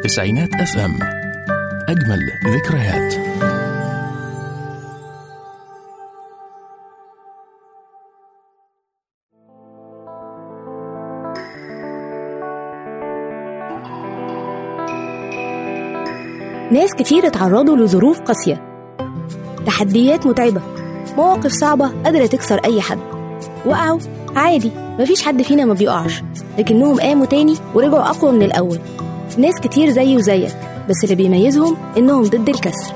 تسعينات اف ام اجمل ذكريات ناس كتير اتعرضوا لظروف قاسية تحديات متعبة مواقف صعبة قادرة تكسر أي حد وقعوا عادي مفيش حد فينا ما بيقعش لكنهم قاموا تاني ورجعوا أقوى من الأول ناس كتير زيي وزيك بس اللي بيميزهم إنهم ضد الكسر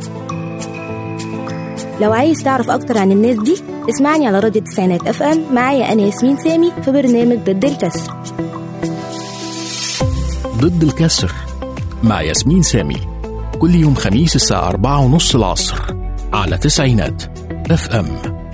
لو عايز تعرف أكتر عن الناس دي اسمعني على راديو التسعينات اف ام معايا أنا ياسمين سامي في برنامج ضد الكسر ضد الكسر مع ياسمين سامي كل يوم خميس الساعة أربعة ونص العصر على تسعينات اف ام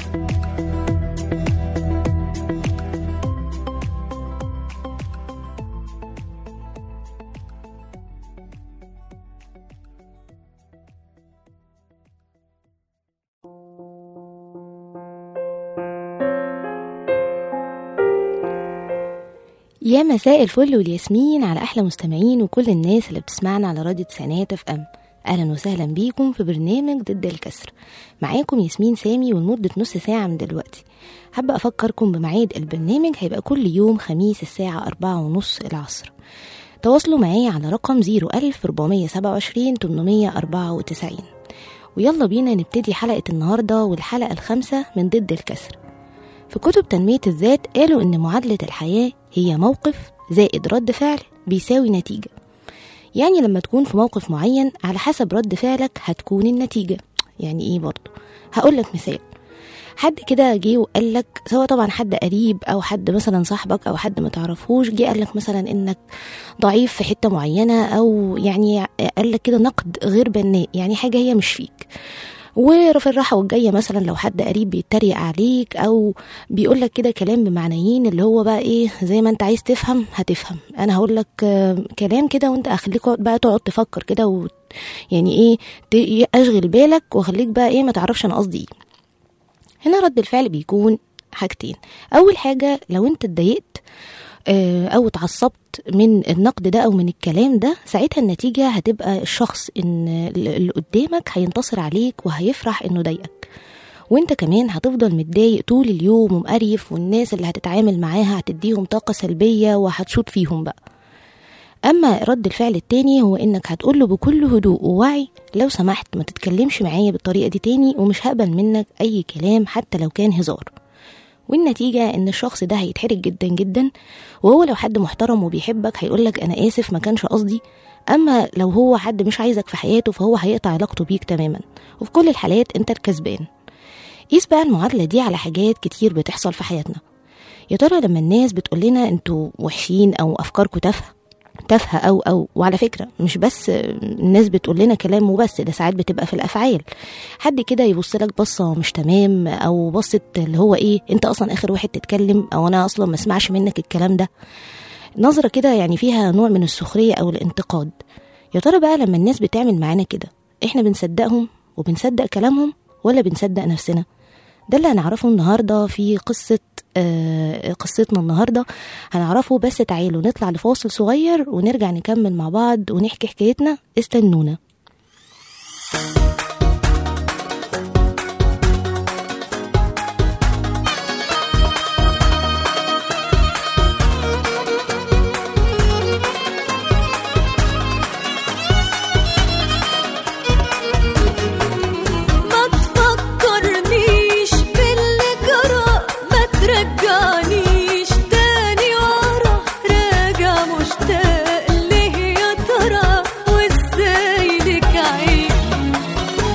يا مساء الفل والياسمين على احلى مستمعين وكل الناس اللي بتسمعنا على راديو تسعينات اف ام اهلا وسهلا بيكم في برنامج ضد الكسر معاكم ياسمين سامي ولمده نص ساعه من دلوقتي حابه افكركم بميعاد البرنامج هيبقى كل يوم خميس الساعه أربعة ونص العصر تواصلوا معايا على رقم 01427 894 ويلا بينا نبتدي حلقة النهاردة والحلقة الخامسة من ضد الكسر في كتب تنمية الذات قالوا إن معادلة الحياة هي موقف زائد رد فعل بيساوي نتيجة يعني لما تكون في موقف معين على حسب رد فعلك هتكون النتيجة يعني إيه برضو هقولك مثال حد كده جه وقال لك سواء طبعا حد قريب او حد مثلا صاحبك او حد ما تعرفوش جه قال لك مثلا انك ضعيف في حته معينه او يعني قال لك كده نقد غير بناء يعني حاجه هي مش فيك وفي الراحة والجاية مثلا لو حد قريب بيتريق عليك أو بيقول لك كده كلام بمعنيين اللي هو بقى إيه زي ما أنت عايز تفهم هتفهم أنا هقول لك آه، كلام كده وأنت أخليك بقى تقعد تفكر كده و يعني إيه ت- أشغل بالك وأخليك بقى إيه ما تعرفش أنا قصدي إيه هنا رد الفعل بيكون حاجتين أول حاجة لو أنت اتضايقت آه، او اتعصبت من النقد ده او من الكلام ده ساعتها النتيجه هتبقى الشخص ان اللي قدامك هينتصر عليك وهيفرح انه ضايقك وانت كمان هتفضل متضايق طول اليوم ومقريف والناس اللي هتتعامل معاها هتديهم طاقه سلبيه وهتشوط فيهم بقى اما رد الفعل التاني هو انك هتقوله بكل هدوء ووعي لو سمحت ما تتكلمش معايا بالطريقه دي تاني ومش هقبل منك اي كلام حتى لو كان هزار والنتيجة إن الشخص ده هيتحرج جدا جدا وهو لو حد محترم وبيحبك هيقولك أنا آسف ما كانش قصدي أما لو هو حد مش عايزك في حياته فهو هيقطع علاقته بيك تماما وفي كل الحالات أنت الكسبان قيس بقى المعادلة دي على حاجات كتير بتحصل في حياتنا يا ترى لما الناس بتقول لنا انتوا وحشين او افكاركم تافهه تافهه او او وعلى فكره مش بس الناس بتقول لنا كلام وبس ده ساعات بتبقى في الافعال حد كده يبص لك بصه مش تمام او بصه اللي هو ايه انت اصلا اخر واحد تتكلم او انا اصلا ما اسمعش منك الكلام ده نظره كده يعني فيها نوع من السخريه او الانتقاد يا ترى بقى لما الناس بتعمل معانا كده احنا بنصدقهم وبنصدق كلامهم ولا بنصدق نفسنا ده اللي هنعرفه النهارده في قصه آه قصتنا النهارده هنعرفه بس تعالوا نطلع لفاصل صغير ونرجع نكمل مع بعض ونحكي حكايتنا استنونا ما تفكرنيش باللي جرى ما ترجعنيش تاني ورا راجع مشتاق ليه يا ترى وازاي لك عيب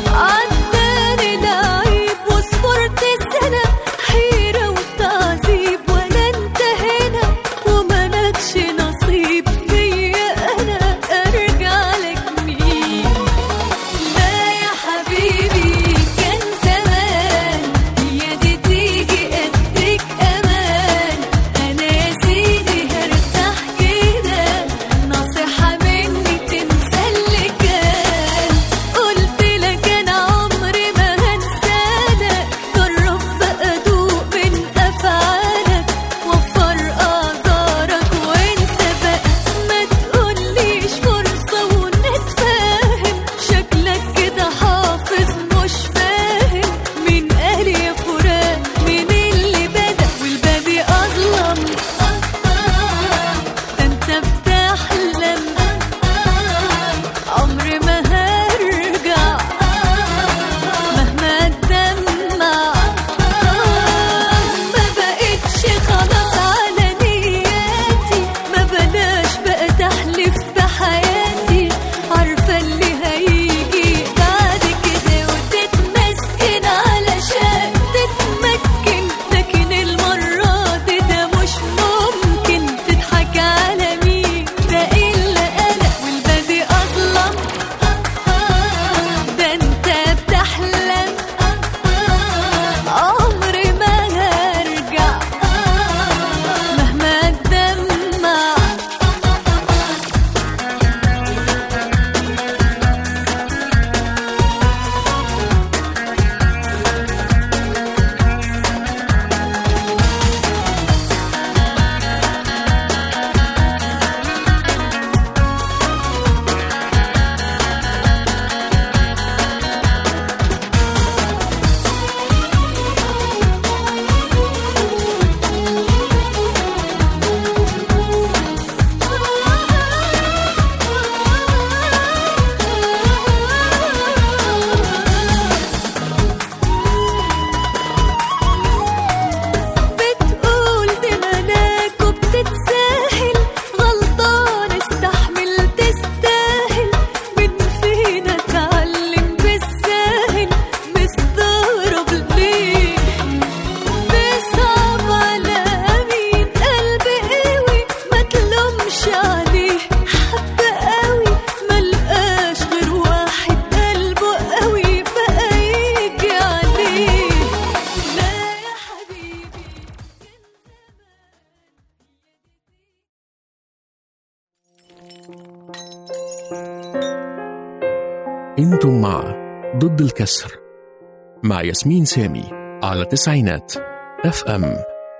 انتم مع ضد الكسر مع ياسمين سامي على تسعينات اف ام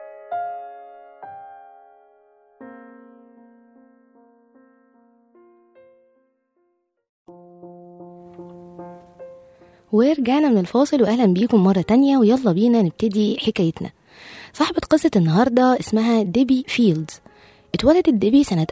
ورجعنا من الفاصل واهلا بيكم مرة تانية ويلا بينا نبتدي حكايتنا صاحبة قصة النهاردة اسمها ديبي فيلدز اتولدت ديبي سنة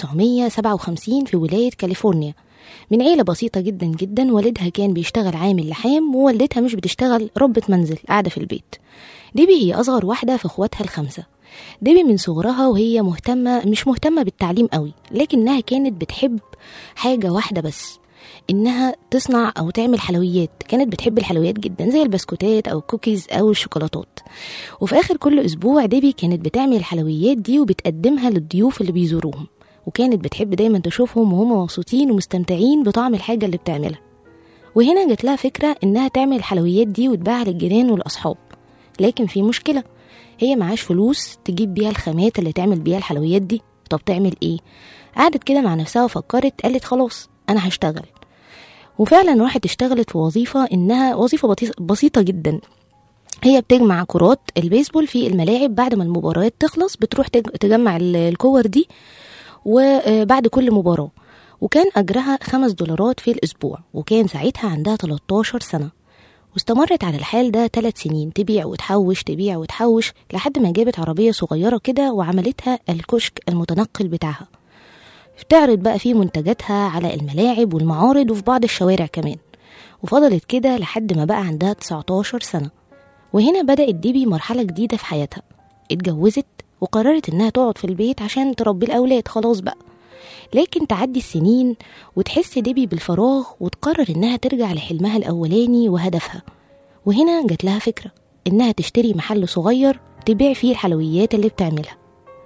1957 في ولاية كاليفورنيا من عيلة بسيطة جدا جدا والدها كان بيشتغل عامل لحام ووالدتها مش بتشتغل ربة منزل قاعدة في البيت ديبي هي أصغر واحدة في اخواتها الخمسة ديبي من صغرها وهي مهتمة مش مهتمة بالتعليم قوي لكنها كانت بتحب حاجة واحدة بس انها تصنع او تعمل حلويات كانت بتحب الحلويات جدا زي البسكوتات او الكوكيز او الشوكولاتات وفي اخر كل اسبوع ديبي كانت بتعمل الحلويات دي وبتقدمها للضيوف اللي بيزوروهم وكانت بتحب دايما تشوفهم وهم مبسوطين ومستمتعين بطعم الحاجة اللي بتعملها وهنا جات لها فكرة انها تعمل الحلويات دي وتبيعها للجيران والاصحاب لكن في مشكلة هي معاش فلوس تجيب بيها الخامات اللي تعمل بيها الحلويات دي طب تعمل ايه قعدت كده مع نفسها وفكرت قالت خلاص انا هشتغل وفعلا راحت اشتغلت في وظيفة إنها وظيفة بطيس- بسيطة جدا هي بتجمع كرات البيسبول في الملاعب بعد ما المباريات تخلص بتروح تج- تجمع ال- الكور دي وبعد كل مباراة وكان أجرها خمس دولارات في الأسبوع وكان ساعتها عندها 13 سنة واستمرت على الحال ده ثلاث سنين تبيع وتحوش تبيع وتحوش لحد ما جابت عربية صغيرة كده وعملتها الكشك المتنقل بتاعها بتعرض بقى فيه منتجاتها على الملاعب والمعارض وفي بعض الشوارع كمان وفضلت كده لحد ما بقى عندها 19 سنة وهنا بدأت ديبي مرحلة جديدة في حياتها اتجوزت وقررت انها تقعد في البيت عشان تربي الأولاد خلاص بقى لكن تعدي السنين وتحس ديبي بالفراغ وتقرر انها ترجع لحلمها الأولاني وهدفها وهنا جات لها فكرة انها تشتري محل صغير تبيع فيه الحلويات اللي بتعملها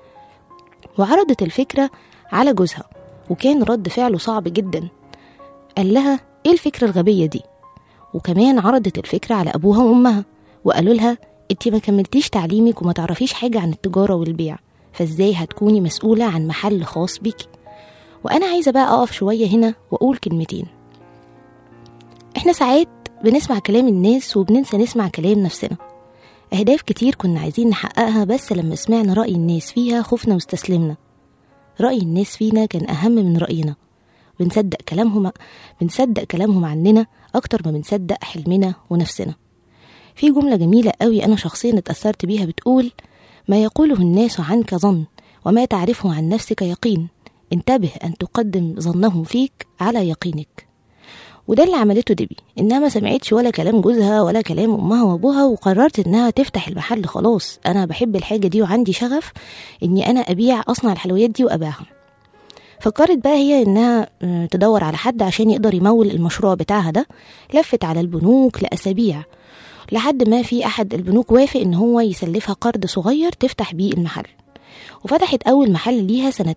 وعرضت الفكرة على جوزها وكان رد فعله صعب جدا قال لها ايه الفكرة الغبية دي وكمان عرضت الفكرة على أبوها وأمها وقالوا لها انتي ما كملتيش تعليمك وما تعرفيش حاجة عن التجارة والبيع فازاي هتكوني مسؤولة عن محل خاص بيكي وأنا عايزة بقى أقف شوية هنا وأقول كلمتين احنا ساعات بنسمع كلام الناس وبننسى نسمع كلام نفسنا أهداف كتير كنا عايزين نحققها بس لما سمعنا رأي الناس فيها خفنا واستسلمنا رأي الناس فينا كان أهم من رأينا بنصدق كلامهم بنصدق كلامهم عننا أكتر ما بنصدق حلمنا ونفسنا في جملة جميلة قوي أنا شخصيا اتأثرت بيها بتقول ما يقوله الناس عنك ظن وما تعرفه عن نفسك يقين انتبه أن تقدم ظنهم فيك على يقينك وده اللي عملته ديبي انها ما سمعتش ولا كلام جوزها ولا كلام امها وابوها وقررت انها تفتح المحل خلاص انا بحب الحاجه دي وعندي شغف اني انا ابيع اصنع الحلويات دي وابيعها فكرت بقى هي انها آه، تدور على حد عشان يقدر يمول المشروع بتاعها ده لفت على البنوك لاسابيع لحد ما في احد البنوك وافق ان هو يسلفها قرض صغير تفتح بيه المحل وفتحت اول محل ليها سنه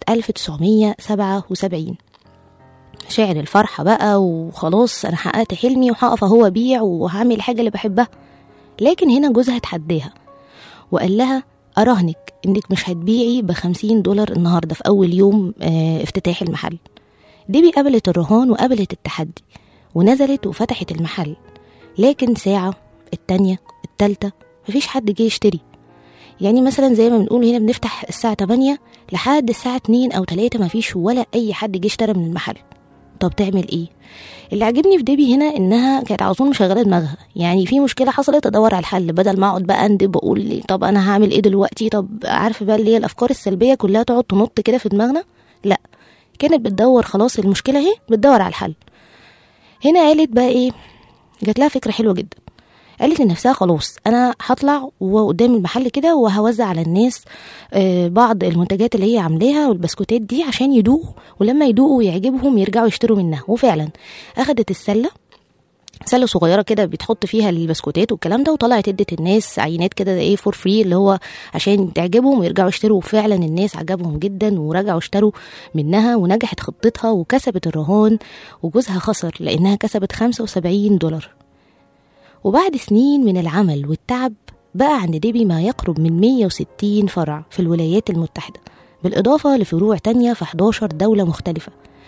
1977 شعر الفرحة بقى وخلاص أنا حققت حلمي وهقف أهو أبيع وهعمل الحاجة اللي بحبها لكن هنا جوزها اتحداها وقال لها أراهنك إنك مش هتبيعي بخمسين دولار النهاردة في أول يوم آه، افتتاح المحل ديبي قبلت الرهان وقبلت التحدي ونزلت وفتحت المحل لكن ساعة التانية التالتة مفيش حد جه يشتري يعني مثلا زي ما بنقول هنا بنفتح الساعة 8 لحد الساعة 2 أو 3 مفيش ولا أي حد جه اشترى من المحل طب تعمل ايه اللي عجبني في ديبي هنا انها كانت على طول مشغله دماغها يعني في مشكله حصلت ادور على الحل بدل ما اقعد بقى اندب واقول لي طب انا هعمل ايه دلوقتي طب عارفه بقى اللي هي الافكار السلبيه كلها تقعد تنط كده في دماغنا لا كانت بتدور خلاص المشكله اهي بتدور على الحل هنا قالت بقى ايه جات لها فكره حلوه جدا قالت لنفسها خلاص انا هطلع وقدام المحل كده وهوزع على الناس آه، بعض المنتجات اللي هي عاملاها والبسكوتات دي عشان يدوقوا ولما يدوقوا ويعجبهم يرجعوا يشتروا منها وفعلا اخدت السله سله صغيره كده بتحط فيها البسكوتات والكلام ده وطلعت ادت الناس عينات كده ايه فور فري اللي هو عشان تعجبهم ويرجعوا يشتروا وفعلا الناس عجبهم جدا ورجعوا اشتروا منها ونجحت خطتها وكسبت الرهان وجوزها خسر لانها كسبت 75 دولار وبعد سنين من العمل والتعب بقى عند ديبي ما يقرب من 160 فرع في الولايات المتحدة بالإضافة لفروع تانية في 11 دولة مختلفة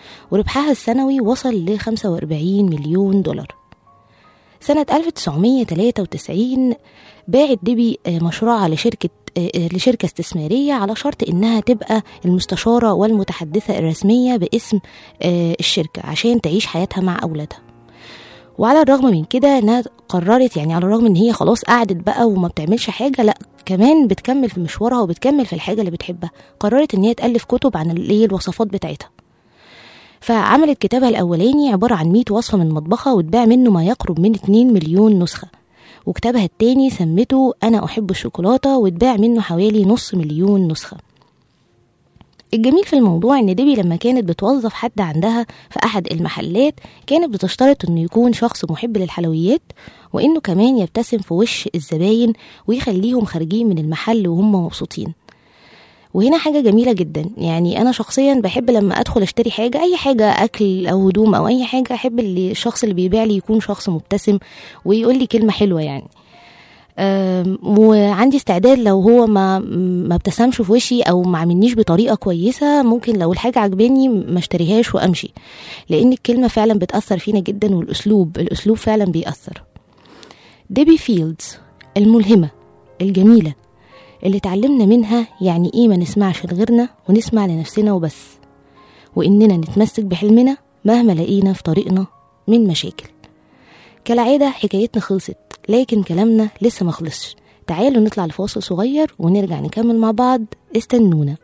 وربحها السنوي وصل ل 45 مليون دولار سنة 1993 باعت ديبي آه، مشروعها لشركة آه، آه، لشركة استثمارية على شرط إنها تبقى المستشارة والمتحدثة الرسمية باسم آه، الشركة عشان تعيش حياتها مع أولادها وعلى الرغم من كده انها قررت يعني على الرغم ان هي خلاص قعدت بقى وما بتعملش حاجه لا كمان بتكمل في مشوارها وبتكمل في الحاجه اللي بتحبها قررت ان هي تالف كتب عن اللي هي الوصفات بتاعتها فعملت كتابها الاولاني عباره عن 100 وصفه من مطبخها واتباع منه ما يقرب من 2 مليون نسخه وكتابها التاني سمته انا احب الشوكولاته واتباع منه حوالي نص مليون نسخه الجميل في الموضوع ان ديبي لما كانت بتوظف حد عندها في احد المحلات كانت بتشترط انه يكون شخص محب للحلويات وانه كمان يبتسم في وش الزباين ويخليهم خارجين من المحل وهم مبسوطين وهنا حاجة جميلة جدا يعني أنا شخصيا بحب لما أدخل أشتري حاجة أي حاجة أكل أو هدوم أو أي حاجة أحب اللي الشخص اللي بيبيع لي يكون شخص مبتسم ويقول لي كلمة حلوة يعني أم، وعندي استعداد لو هو ما ما ابتسمش في وشي او ما عاملنيش بطريقه كويسه ممكن لو الحاجه عجباني ما اشتريهاش وامشي لان الكلمه فعلا بتاثر فينا جدا والاسلوب الاسلوب فعلا بيأثر ديبي فيلدز الملهمه الجميله اللي اتعلمنا منها يعني ايه ما نسمعش لغيرنا ونسمع لنفسنا وبس واننا نتمسك بحلمنا مهما لقينا في طريقنا من مشاكل كالعادة حكايتنا خلصت لكن كلامنا لسه ما خلصش تعالوا نطلع لفاصل صغير ونرجع نكمل مع بعض استنونا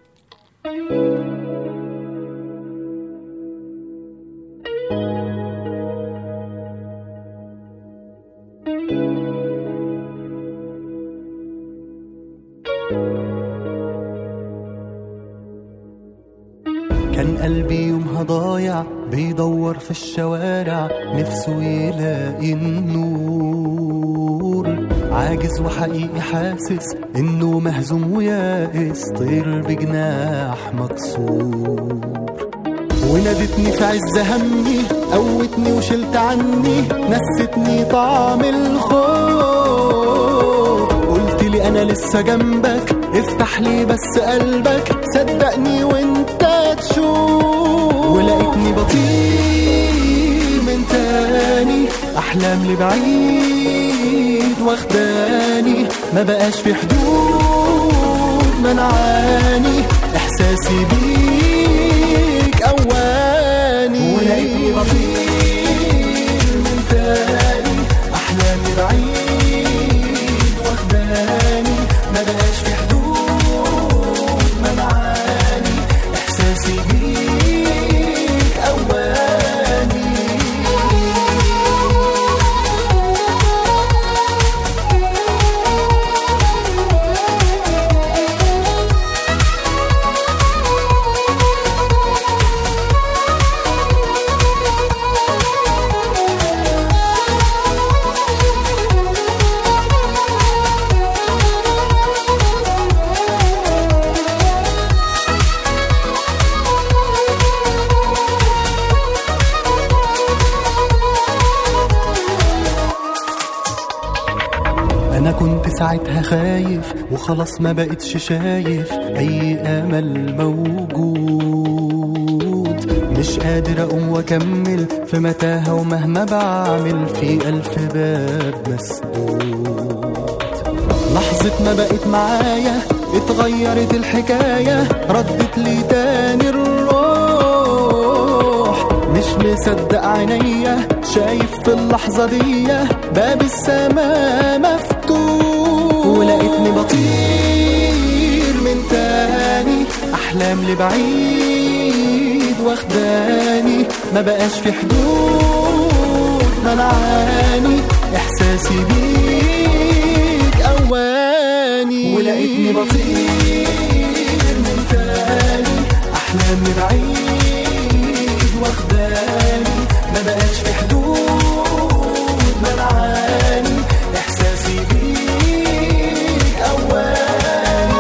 كان قلبي يومها ضايع بيدور في الشوارع نفسه يلاقي النور عاجز وحقيقي حاسس انه مهزوم ويائس طير بجناح مكسور ونادتني في عز همي قوتني وشلت عني نستني طعم الخوف قلت لي انا لسه جنبك افتح لي بس قلبك صدقني وانت تشوف ولقيتني بطير من تاني احلام لبعيد واخداني ما بقاش في حدود منعاني احساسي بيك اواني ولقيتني بطير من تاني احلامي بعيد واخداني ما بقاش في حدود منعاني احساسي بيك اواني انا كنت ساعتها خايف وخلاص ما بقتش شايف اي امل موجود مش قادر اقوم واكمل في متاهه ومهما بعمل في الف باب مسدود لحظة ما بقت معايا اتغيرت الحكاية ردت لي تاني الروح مش مصدق عينيا شايف في اللحظة دي باب السماء مفتوح ولقيتني بطير من تاني أحلام لبعيد واخداني ما بقاش في حدود منعاني إحساسي بيك أواني ولقيتني بطير من تاني أحلامي بعيد واخداني ما بقاش في حدود منعاني إحساسي بيك أواني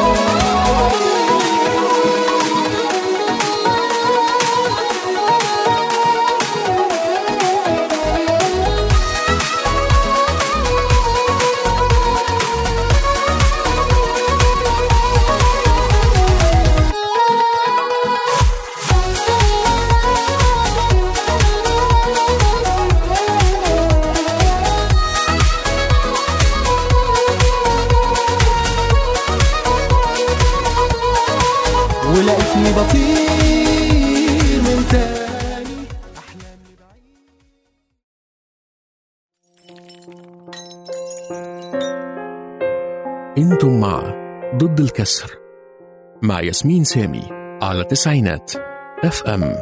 ولقيتني بطير من تاني أحلامي بعيد انتم مع ضد الكسر مع ياسمين سامي على تسعينات اف ام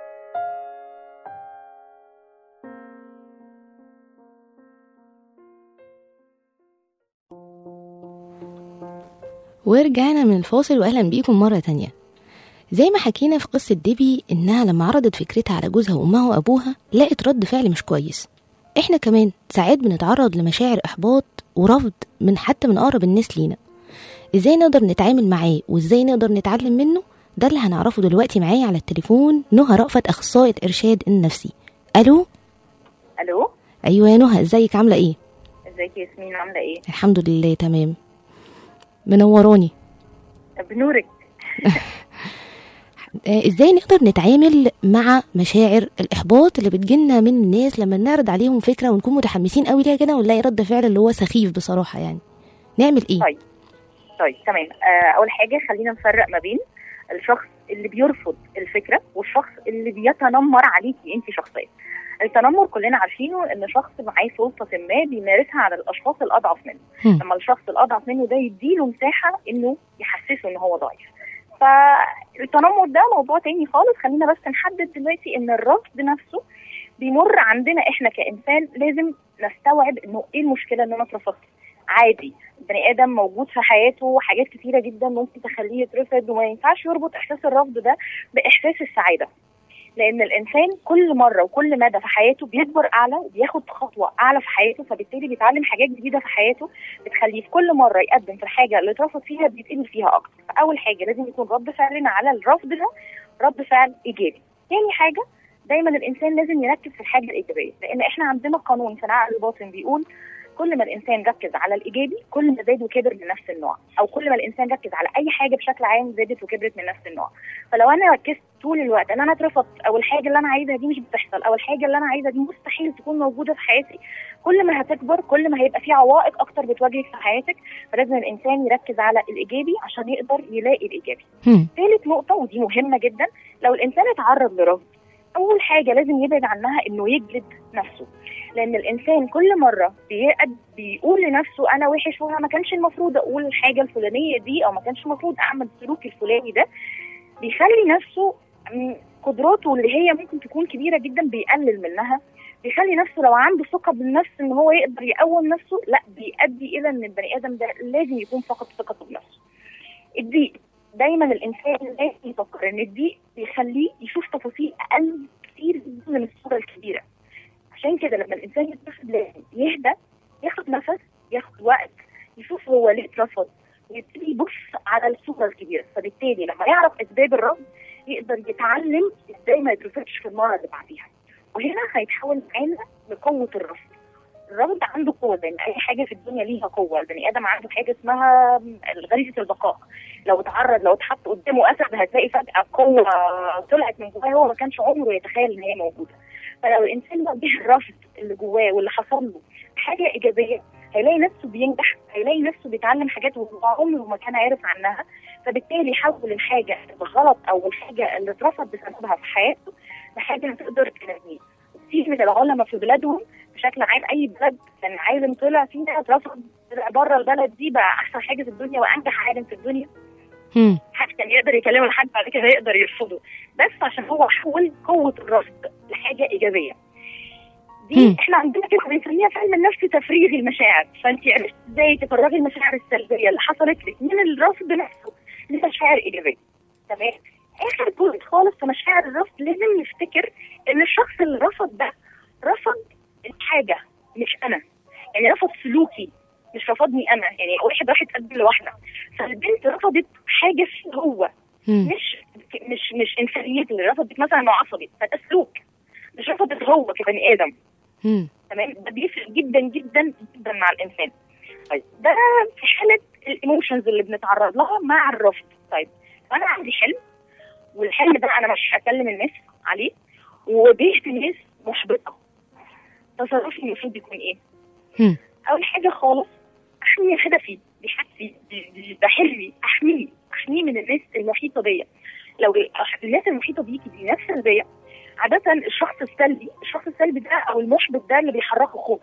ورجعنا من الفاصل واهلا بيكم مره تانية زي ما حكينا في قصة ديبي إنها لما عرضت فكرتها على جوزها وأمها وأبوها لقت رد فعل مش كويس إحنا كمان ساعات بنتعرض لمشاعر إحباط ورفض من حتى من أقرب الناس لينا إزاي نقدر نتعامل معاه وإزاي نقدر نتعلم منه ده اللي هنعرفه دلوقتي معايا على التليفون نهى رأفت أخصائية إرشاد النفسي ألو الو أيوة يا نهى إزيك عاملة إيه ازيك يا ياسمين عامله ايه الحمد لله تمام منوراني بنورك آه، ازاي نقدر نتعامل مع مشاعر الاحباط اللي بتجيلنا من الناس لما نعرض عليهم فكره ونكون متحمسين قوي ليها كده ونلاقي رد فعل اللي هو سخيف بصراحه يعني نعمل ايه طيب طيب تمام آه اول حاجه خلينا نفرق ما بين الشخص اللي بيرفض الفكره والشخص اللي بيتنمر عليكي انت شخصيا التنمر كلنا عارفينه ان شخص معاه سلطه ما بيمارسها على الاشخاص الاضعف منه هم. لما الشخص الاضعف منه ده يديله مساحه انه يحسسه ان هو ضعيف فالتنمر ده موضوع تاني خالص خلينا بس نحدد دلوقتي ان الرفض نفسه بيمر عندنا احنا كانسان لازم نستوعب انه ايه المشكله ان انا اترفضت عادي البني ادم موجود في حياته حاجات كتيره جدا ممكن تخليه يترفض وما ينفعش يربط احساس الرفض ده باحساس السعاده لان الانسان كل مره وكل مدى في حياته بيكبر اعلى وبياخد خطوه اعلى في حياته فبالتالي بيتعلم حاجات جديده في حياته بتخليه في كل مره يقدم في الحاجه اللي اترفض فيها بيتقبل فيها اكتر فاول حاجه لازم يكون رد فعلنا على الرفض ده رد فعل ايجابي تاني حاجه دايما الانسان لازم يركز في الحاجه الايجابيه لان احنا عندنا قانون في العقل الباطن بيقول كل ما الانسان ركز على الايجابي كل ما زاد وكبر من نفس النوع او كل ما الانسان ركز على اي حاجه بشكل عام زادت وكبرت من نفس النوع فلو انا ركزت طول الوقت ان انا اترفضت او الحاجه اللي انا عايزها دي مش بتحصل او الحاجه اللي انا عايزها دي مستحيل تكون موجوده في حياتي كل ما هتكبر كل ما هيبقى في عوائق اكتر بتواجهك في حياتك فلازم الانسان يركز على الايجابي عشان يقدر يلاقي الايجابي هم. ثالث نقطة ودي مهمة جدا لو الإنسان اتعرض لرفض أول حاجة لازم يبعد عنها إنه يجلد نفسه لأن الإنسان كل مرة بيقد بيقول لنفسه أنا وحش وأنا ما كانش المفروض أقول الحاجة الفلانية دي أو ما كانش المفروض أعمل السلوك الفلاني ده بيخلي نفسه م، قدراته اللي هي ممكن تكون كبيرة جدا بيقلل منها بيخلي نفسه لو عنده ثقة بالنفس إن هو يقدر يقوم نفسه لا بيؤدي إلى إن البني آدم ده لازم يكون فقد ثقته بنفسه الضيق دايما الانسان لازم يفكر ان الضيق بيخليه يشوف تفاصيل اقل كتير جدا من الصوره الكبيره عشان كده لما الانسان يترفض لازم يهدى ياخد نفس ياخد وقت يشوف هو ليه اترفض ويبتدي يبص على الصوره الكبيره فبالتالي لما يعرف اسباب الرفض يقدر يتعلم ازاي ما يترفضش في المره اللي بعديها وهنا هيتحول معانا لقوه الرفض الرفض عنده قوه لان اي حاجه في الدنيا ليها قوه البني ادم عنده حاجه اسمها غريزه البقاء لو اتعرض لو اتحط قدامه اسد هتلاقي فجاه قوه طلعت من جواه هو ما كانش عمره يتخيل ان هي موجوده فلو الانسان واجه الرفض اللي جواه واللي حصل له حاجه ايجابيه هيلاقي نفسه بينجح هيلاقي نفسه بيتعلم حاجات هو عمره ما كان عارف عنها فبالتالي يحول الحاجه الغلط او الحاجه اللي اترفض بسببها في حياته لحاجه هتقدر تنميه كتير من العلماء في بلادهم بشكل عام اي بلد كان عالم طلع فيها اترفض طلع بره البلد دي بقى احسن حاجه في الدنيا وانجح عالم في الدنيا هم. حد كان يقدر يكلمه لحد بعد كده يقدر يرفضه بس عشان هو حول قوه الرفض لحاجه ايجابيه دي مم. احنا عندنا كده بنسميها في علم النفس تفريغ المشاعر فانت عرفت ازاي تفرغي المشاعر السلبيه اللي حصلت لك من الرفض نفسه لمشاعر ايجابيه تمام اخر بوينت خالص في مشاعر الرفض لازم نفتكر ان الشخص اللي رفض ده رفض الحاجه مش انا يعني رفض سلوكي مش رفضني انا يعني واحد راح يتقدم لواحده فالبنت رفضت حاجه فيه هو هم. مش مش مش انسانيته اللي رفضت مثلا انه عصبي فده سلوك مش رفضت هو كبني ادم هم. تمام ده بيفرق جدا جدا جدا مع الانسان طيب ده في حاله الايموشنز اللي بنتعرض لها مع الرفض طيب انا عندي حلم والحلم ده انا مش هكلم الناس عليه وبيئه الناس محبطه تصرفي المفروض يكون ايه؟ هم. اول حاجه خالص احمي هدفي دي حاجتي دي- دي- ده حلمي احميه احميه من الناس المحيطه بيا لو الناس المحيطه بيكي دي نفس البيئه عاده الشخص السلبي الشخص السلبي ده او المحبط ده اللي بيحركه خوف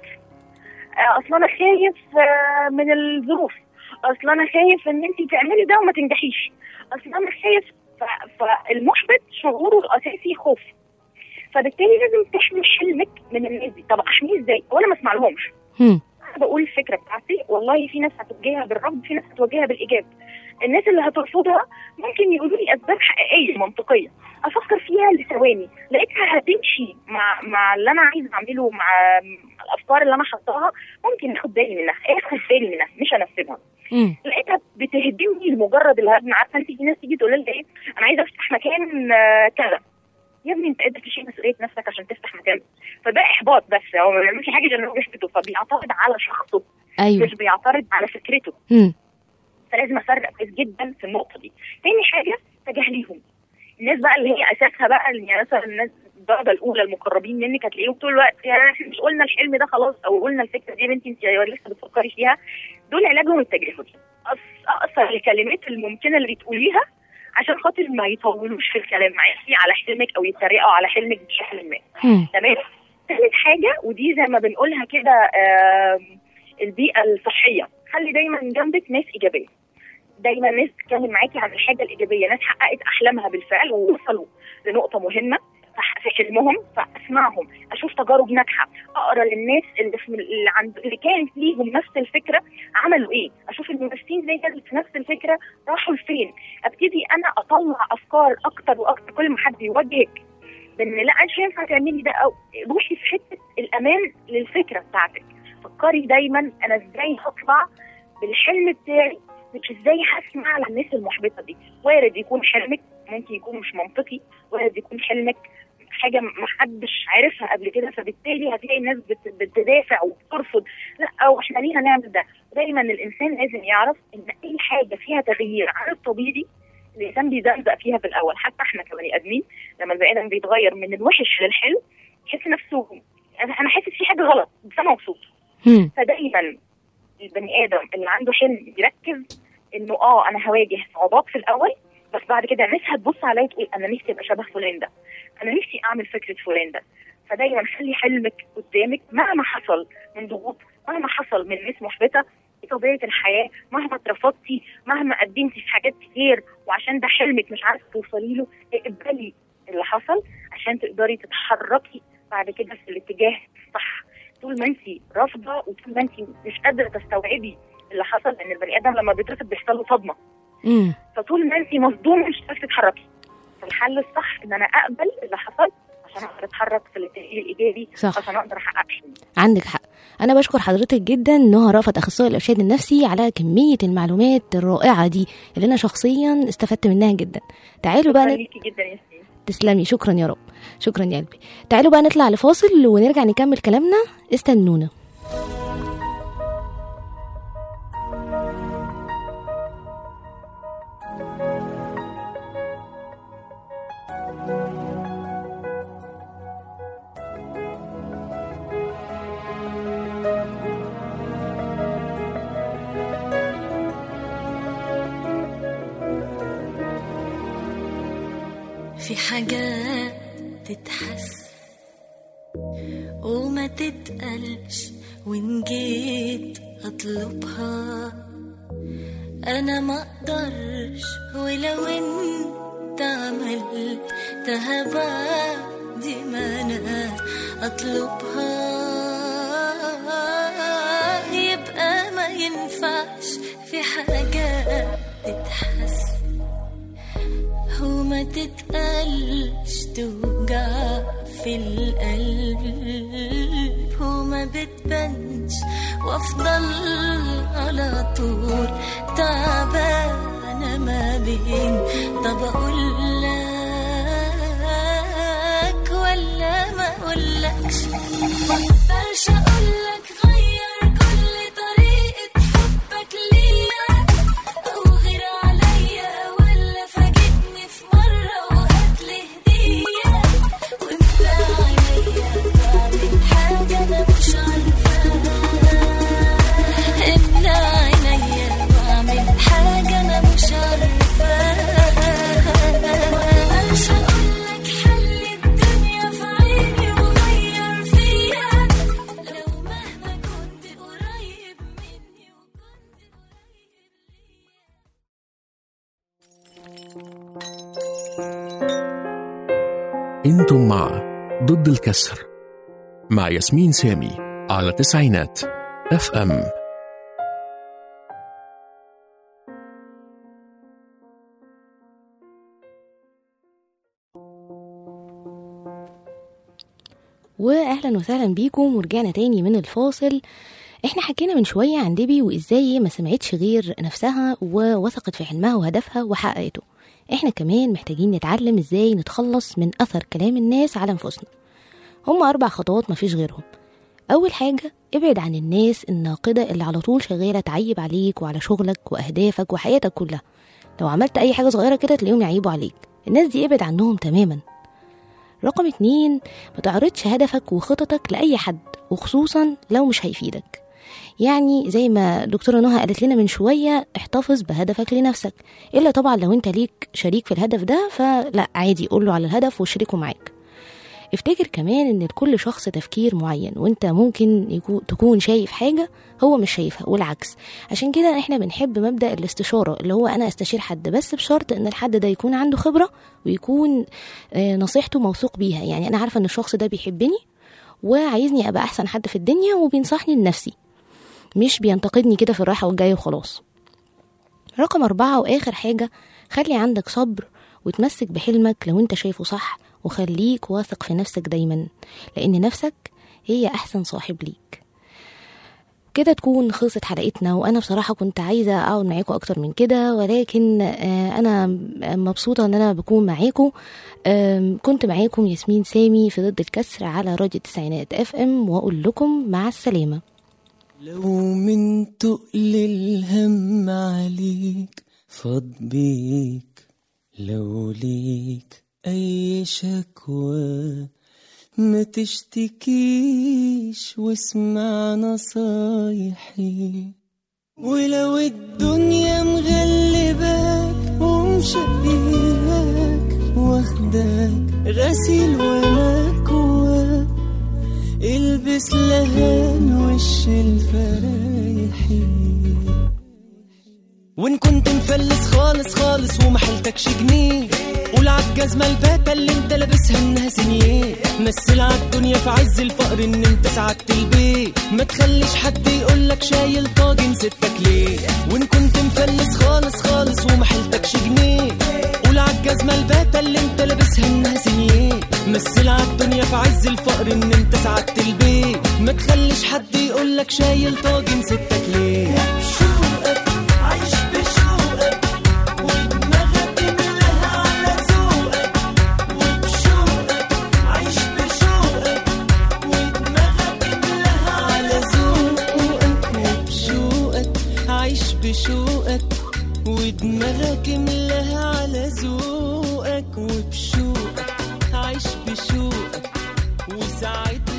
آه، اصل انا خايف آه، من الظروف اصل انا خايف ان انت تعملي ده وما تنجحيش اصل انا خايف ف- فالمحبط شعوره الاساسي خوف فبالتالي لازم تحمي حلمك من الناس دي طب احميه ازاي وانا ما اسمع لهمش هم. انا بقول الفكره بتاعتي والله في ناس هتوجهها بالرفض في ناس هتوجهها بالايجاب الناس اللي هترفضها ممكن يقولوا لي اسباب حقيقيه منطقيه افكر فيها لثواني لقيتها هتمشي مع مع اللي انا عايزه اعمله مع الافكار اللي انا حطاها ممكن اخد بالي منها اخد بالي منها مش انفذها هم. لقيتها بتهدمني لمجرد الهدم عارفه انت في ناس تيجي تقول لي ايه انا عايزه افتح مكان آه، كذا يا ابني انت قادر تشيل مسؤوليه نفسك عشان تفتح مكان فده احباط بس هو ما بيعملش حاجه غير انه بيحبطه فبيعترض على شخصه ايوه مش بيعترض على فكرته هم. فلازم افرق كويس جدا في النقطه دي تاني حاجه تجاهليهم الناس بقى اللي هي اساسها بقى اللي يعني مثلا الناس الدرجه الاولى المقربين منك هتلاقيهم طول الوقت يعني احنا مش قلنا الحلم ده خلاص او قلنا الفكره دي يا بنتي انت لسه بتفكري فيها دول علاجهم التجاهل أص- اقصر الكلمات الممكنه اللي بتقوليها عشان خاطر ما يطولوش في الكلام معاكي على حلمك او يتريقوا على حلمك بشكل ما هم. تمام ثالث حاجه ودي زي ما بنقولها كده آم، البيئه الصحيه خلي دايما جنبك ناس ايجابيه دايما ناس تتكلم معاكي عن الحاجه الايجابيه ناس حققت احلامها بالفعل ووصلوا لنقطه مهمه في حلمهم فاسمعهم اشوف تجارب ناجحه اقرا للناس اللي في اللي عند اللي كانت ليهم نفس الفكره عملوا ايه اشوف المنافسين زي كده في نفس الفكره راحوا لفين ابتدي انا اطلع افكار اكتر واكتر كل ما حد يوجهك بان لا مش هينفع تعملي ده او روحي في حته الامان للفكره بتاعتك فكري دايما انا ازاي هطلع بالحلم بتاعي مش ازاي هسمع على الناس المحبطه دي وارد يكون حلمك ممكن يكون مش منطقي وارد يكون حلمك حاجه محدش عارفها قبل كده فبالتالي هتلاقي الناس بت- بتدافع وبترفض لا واحنا ليه هنعمل ده دايما الانسان لازم يعرف ان اي حاجه فيها تغيير عن الطبيعي الانسان بيزقزق فيها في الاول حتى احنا كبني ادمين لما البني ادم بيتغير من الوحش للحلو يحس نفسه انا أنا حاسس في حاجه غلط بس انا مبسوط هم. فدايما البني ادم اللي عنده حلم يركز انه اه انا هواجه صعوبات في الاول بس بعد كده الناس هتبص عليا تقول انا نفسي ابقى شبه فلان ده انا نفسي اعمل فكره فلان ده فدايما خلي حلمك قدامك مهما حصل من ضغوط مهما حصل من ناس محبطه دي طبيعه الحياه مهما اترفضتي مهما قدمتي في حاجات كتير وعشان ده حلمك مش عارفه توصلي له اقبلي اللي حصل عشان تقدري تتحركي بعد كده في الاتجاه الصح طول ما انت رافضه وطول ما انت مش قادره تستوعبي اللي حصل لان البني ادم لما بيترفض بيحصل له صدمه هم. فطول ما انت مصدومه مش هتعرفي تتحركي فالحل الصح ان انا اقبل اللي حصل عشان اقدر اتحرك في الاتجاه الايجابي صح. عشان اقدر احقق حلمي عندك حق انا بشكر حضرتك جدا نهى رافت اخصائي الارشاد النفسي على كميه المعلومات الرائعه دي اللي انا شخصيا استفدت منها جدا تعالوا بقى شكرا نت... ليكي جدا يا سنين تسلمي شكرا يا رب شكرا يا قلبي تعالوا بقى نطلع لفاصل ونرجع نكمل كلامنا استنونا في حاجات تتحس وما تتقلش وإن جيت أطلبها أنا ما أقدرش ولو أنت عملتها بعد ما أنا أطلبها يبقى ما ينفعش في حاجات تتحس وما تتقلش توجع في القلب وما بتبانش وافضل على طول تعبانة ما بين طب اقول لك ولا ما اقولكش مقدرش اقولك غير كل طريقة حبك ليا أو غير عليا ولا فاجئني في مرة وهاتلي هدية واملى عينيا بعمل حاجة أنا مش عارفاها املى عينيا بعمل حاجة أنا مش عارفاها انتم مع ضد الكسر مع ياسمين سامي على تسعينات اف ام واهلا وسهلا بيكم ورجعنا تاني من الفاصل احنا حكينا من شوية عن ديبي وازاي ما سمعتش غير نفسها ووثقت في حلمها وهدفها وحققته احنا كمان محتاجين نتعلم ازاي نتخلص من اثر كلام الناس على انفسنا هم اربع خطوات مفيش غيرهم اول حاجة ابعد عن الناس الناقدة اللي على طول شغالة تعيب عليك وعلى شغلك واهدافك وحياتك كلها لو عملت اي حاجة صغيرة كده تلاقيهم يعيبوا عليك الناس دي ابعد عنهم تماما رقم اتنين ما تعرضش هدفك وخططك لأي حد وخصوصا لو مش هيفيدك يعني زي ما دكتورة نهى قالت لنا من شوية احتفظ بهدفك لنفسك إلا طبعا لو انت ليك شريك في الهدف ده فلا عادي قول له على الهدف وشريكه معاك افتكر كمان ان لكل شخص تفكير معين وانت ممكن يكون تكون شايف حاجة هو مش شايفها والعكس عشان كده احنا بنحب مبدأ الاستشارة اللي هو انا استشير حد بس بشرط ان الحد ده يكون عنده خبرة ويكون آه، نصيحته موثوق بيها يعني انا عارفة ان الشخص ده بيحبني وعايزني ابقى احسن حد في الدنيا وبينصحني لنفسي مش بينتقدني كده في الراحة والجاية وخلاص رقم أربعة وآخر حاجة خلي عندك صبر وتمسك بحلمك لو انت شايفه صح وخليك واثق في نفسك دايما لأن نفسك هي أحسن صاحب ليك كده تكون خلصت حلقتنا وانا بصراحه كنت عايزه اقعد معاكم اكتر من كده ولكن آه، انا مبسوطه ان انا بكون معاكم آم، كنت معاكم ياسمين سامي في ضد الكسر على راديو التسعينات اف ام واقول لكم مع السلامه لو من تقل الهم عليك فاض بيك لو ليك أي شكوى ما تشتكيش واسمع نصايحي ولو الدنيا مغلباك ومشقياك واخداك غسيل ومكواك البس لهان وش الفرايحي وان كنت مفلس خالص خالص وما حيلتكش جنيه قول عالجزمة الباتة اللي انت لابسها انها سنيه مثل عالدنيا في عز الفقر ان انت سعدت البيت ما تخليش حد يقولك شايل طاجن ستك ليه وان كنت مفلس خالص خالص وما حيلتكش جنيه قول عالجزمة الباتة اللي انت لابسها انها سنيه مثل عالدنيا في عز الفقر ان انت سعدت البيت ما تخليش حد يقولك شايل طاجن ستك ليه بشوقك عايش بشوقك ودماغك ملاها على ذوقك وبشوقك عايش بشوقك ودماغك ملاها على ذوقك وبشوقك عايش بشوقك ودماغك ملاها على ذوقك وبشوقك عايش بشوقك وساعتها